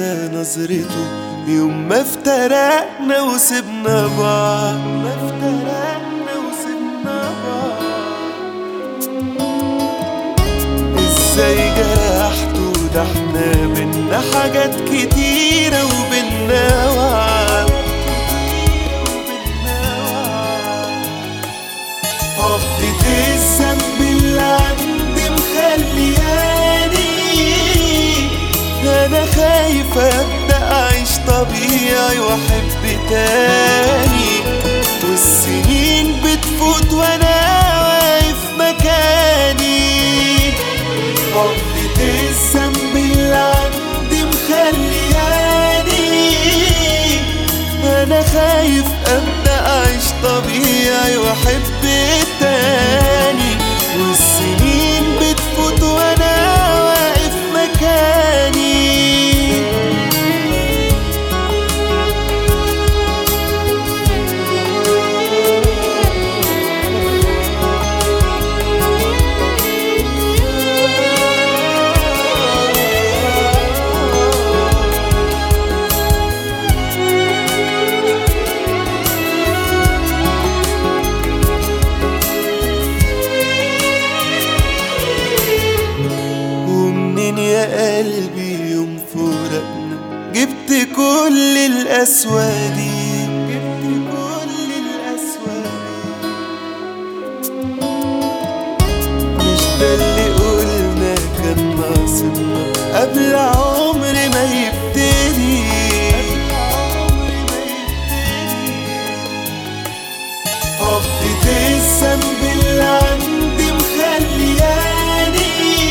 انسى نظرته يوم ما افترقنا وسبنا بعض ما افترقنا وسبنا بعض ازاي جرحته ده احنا بينا حاجات كتيرة وبينا وعد عقدة الذنب اللي عندي مخلياني انا خايف ابدا اعيش طبيعي واحب تاني والسنين بتفوت وانا واقف مكاني عقدة الذنب اللي عندي مخلياني انا خايف ابدا اعيش طبيعي واحب تاني والسنين بتفوت وانا واقف مكاني ومنين يا قلبي يوم فرقنا جبت كل الأسوأ دي جبت كل الأسوأ دي مش ده اللي قلنا كان ناقصنا قبل عمري ما يبتدي عقدة الذنب اللي عندي مخلياني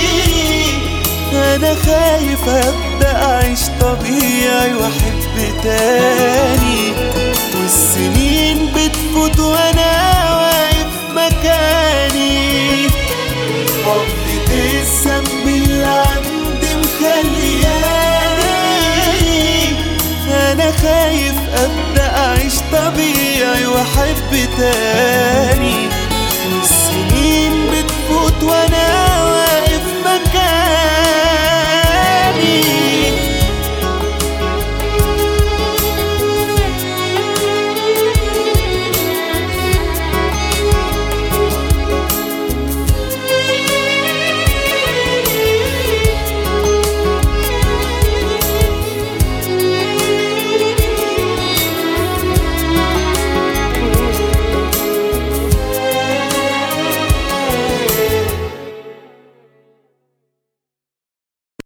انا خايف ابدا اعيش طبيعي واحب تاني والسنين بتفوت وانا واقف مكاني عقدة الذنب اللي عندي مخلياني انا خايف ابدا اعيش طبيعي واحب تاني والسنين بتفوت وانا